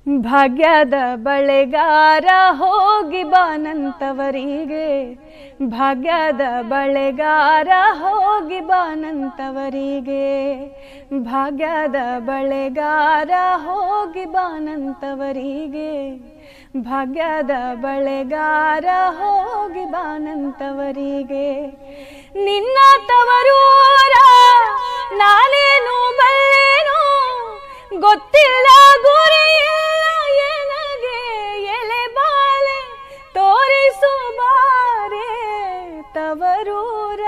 ಭಾಗ್ಯದ ಬಳೆಗಾರ ಹೋಗಿ ಬಾನಂತವರಿಗೆ ಭಾಗ್ಯದ ಬಳೆಗಾರ ಹೋಗಿ ಬಾನಂತವರಿಗೆ ಭಾಗ್ಯದ ಬಳೆಗಾರ ಹೋಗಿ ಬಾನಂತವರಿಗೆ ಭಾಗ್ಯದ ಬಳೆಗಾರ ಹೋಗಿ ಬಾನಂತವರಿಗೆ ನಿನ್ನ ತವರೂರ ನಾನೇನು ಬಲ್ಲೇನು ಗೊತ್ತಿಲ್ಲ ಗುರಿಯಿಲ್ಲ ಎನಗೆ ಎಲೆ ಬಾಲೆ ತೋರಿಸು ಬಾರೆ ತವರೂರ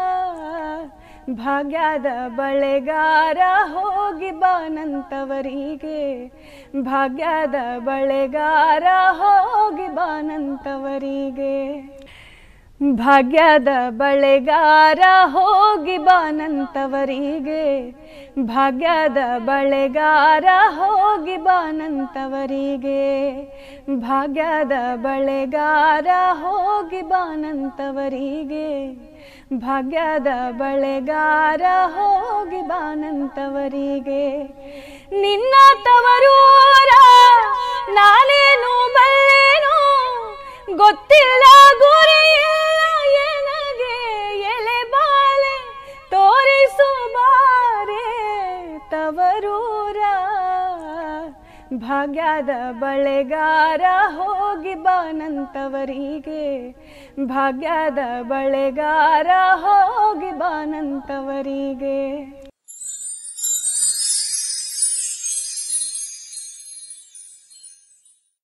ಭಾಗ್ಯದ ಬಳೆಗಾರ ಹೋಗಿ ಬಾನಂತವರಿಗೆ ಭಾಗ್ಯದ ಬಳೆಗಾರ ಹೋಗಿ ಬಾನಂತವರಿಗೆ ಭಾಗ್ಯದ ಬಳೆಗಾರ ಹೋಗಿ ಬಾನಂತವರಿಗೆ ಭಾಗ್ಯದ ಬಳೆಗಾರ ಹೋಗಿ ಬಾನಂತವರಿಗೆ ಭಾಗ್ಯದ ಬಳೆಗಾರ ಹೋಗಿ ಬಾನಂತವರಿಗೆ ಭಾಗ್ಯದ ಬಳೆಗಾರ ಹೋಗಿ ಬಾನಂತವರಿಗೆ ನಿನ್ನ ತವರೂರ ನಾನೇನು ಬಲ್ಲೇನು ಗೊತ್ತಿಲ್ಲ ಗುರಿಯಿಲ್ಲ ಎನಗೆ ಎಲೆ ಬಾಲೆ ತೋರಿಸು ಬಾರೆ ತವರೂರ ಭಾಗ್ಯದ ಬಳೆಗಾರ ಹೋಗಿ ಬಾನಂತವರಿಗೆ ಭಾಗ್ಯದ ಬಳೆಗಾರ ಹೋಗಿ ಬಾನಂತವರಿಗೆ